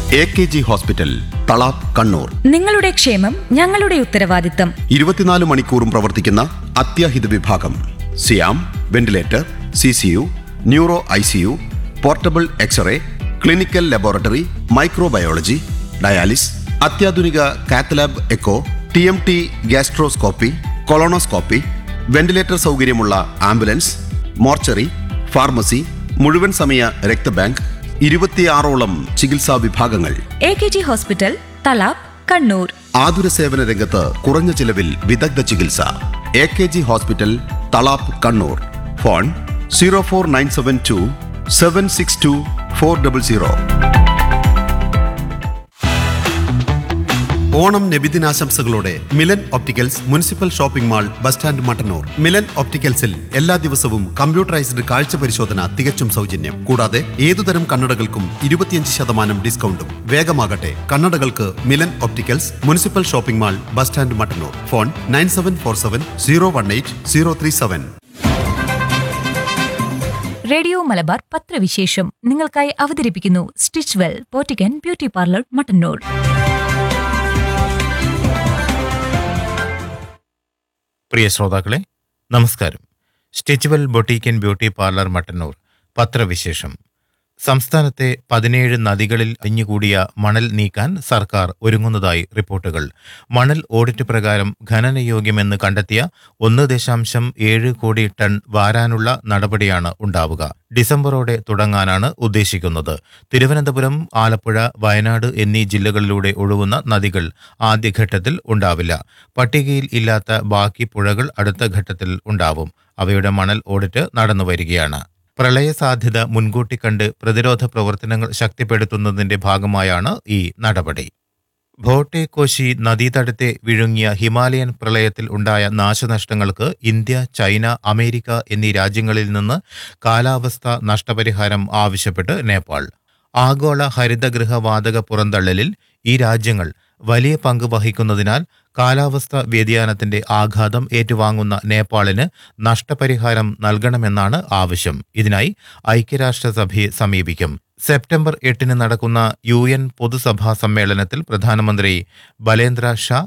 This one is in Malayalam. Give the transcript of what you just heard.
A K G hospital Thalap Kannur നിങ്ങളുടെ ക്ഷേമം ഞങ്ങളുടെ ഉത്തരവാദിത്തം ഇരുപത്തിനാല് മണിക്കൂറും പ്രവർത്തിക്കുന്ന അത്യാഹിത വിഭാഗം സിയാം ventilator C C U neuro I C U portable x-ray clinical laboratory microbiology dialysis അത്യാധുനിക cath lab echo T M T gastroscopy colonoscopy ventilator സൗകര്യമുള്ള ആംബുലൻസ് മോർച്ചറി ഫാർമസി മുഴുവൻ സമയ രക്തബാങ്ക് ഇരുപത്തിയാറോളം ചികിത്സാ വിഭാഗങ്ങൾ A K G hospital Thalap Kannur ആതുര സേവന രംഗത്ത് കുറഞ്ഞ ചിലവിൽ വിദഗ്ധ ചികിത്സ A K G hospital Thalap Kannur phone zero four nine seven two seven six two four double zero Onam നബിദിനാശംസകളോടെ Milan opticals municipal shopping mall bus stand Mattannur Milan ഒപ്റ്റിക്കൽസിൽ എല്ലാ ദിവസവും കമ്പ്യൂട്ടറൈസ്ഡ് കാഴ്ച പരിശോധന തികച്ചും സൗജന്യം കൂടാതെ ഏതുതരം കണ്ണടകൾക്കും ഇരുപത്തിയഞ്ച് ശതമാനം ഡിസ്കൗണ്ടും വേഗമാകട്ടെ കണ്ണടകൾക്ക് Milan opticals municipal shopping mall bus stand Mattannur phone nine seven four seven zero one eight zero three seven radio Malabar പത്രവിശേഷം നിങ്ങൾക്കായി അവതരിപ്പിക്കുന്നു സ്റ്റിച്ച് വെൽ പോറ്റിക്കൻ ബ്യൂട്ടി പാർലർ മട്ടന്നൂർ പ്രിയ ശ്രോതാക്കളെ നമസ്കാരം stitchwell boutique and beauty parlour Mattannur പത്രവിശേഷം സംസ്ഥാനത്തെ പതിനേഴ് നദികളിൽ അഞ്ഞുകൂടിയ മണൽ നീക്കാൻ സർക്കാർ ഒരുങ്ങുന്നതായി റിപ്പോർട്ടുകൾ മണൽ ഓഡിറ്റ് പ്രകാരം ഖനനയോഗ്യമെന്ന് കണ്ടെത്തിയ ഒന്ന് ദശാംശം ഏഴ് കോടി ടൺ വാരാനുള്ള നടപടിയാണ് ഉണ്ടാവുക ഡിസംബറോടെ തുടങ്ങാനാണ് ഉദ്ദേശിക്കുന്നത് തിരുവനന്തപുരം ആലപ്പുഴ വയനാട് എന്നീ ജില്ലകളിലൂടെ ഒഴുകുന്ന നദികൾ ആദ്യഘട്ടത്തിൽ ഉണ്ടാവില്ല പട്ടികയിൽ ഇല്ലാത്ത ബാക്കി പുഴകൾ അടുത്ത ഘട്ടത്തിൽ ഉണ്ടാവും അവയുടെ മണൽ ഓഡിറ്റ് നടന്നുവരികയാണ് പ്രളയ സാധ്യത മുൻകൂട്ടി കണ്ട് പ്രതിരോധ പ്രവർത്തനങ്ങൾ ശക്തിപ്പെടുത്തുന്നതിന്റെ ഭാഗമായാണ് ഈ നടപടി ഭോട്ടെ കോശി നദീതടത്തെ വിഴുങ്ങിയ ഹിമാലയൻ പ്രളയത്തിൽ ഉണ്ടായ നാശനഷ്ടങ്ങൾക്ക് ഇന്ത്യ ചൈന അമേരിക്ക എന്നീ രാജ്യങ്ങളിൽ നിന്ന് കാലാവസ്ഥ നഷ്ടപരിഹാരം ആവശ്യപ്പെട്ട് നേപ്പാൾ ആഗോള ഹരിതഗൃഹ വാതക പുറന്തള്ളലിൽ ഈ രാജ്യങ്ങൾ വലിയ പങ്ക് വഹിക്കുന്നതിനാൽ കാലാവസ്ഥ വ്യതിയാനത്തിന്റെ ആഘാതം ഏറ്റുവാങ്ങുന്ന നേപ്പാളിന് നഷ്ടപരിഹാരം നൽകണമെന്നാണ് ആവശ്യം ഇതിനായി ഐക്യരാഷ്ട്രസഭയെ സമീപിക്കും സെപ്റ്റംബർ എട്ടിന് നടക്കുന്ന യു എൻ പൊതുസഭാ സമ്മേളനത്തിൽ പ്രധാനമന്ത്രി ബലേന്ദ്ര ഷാ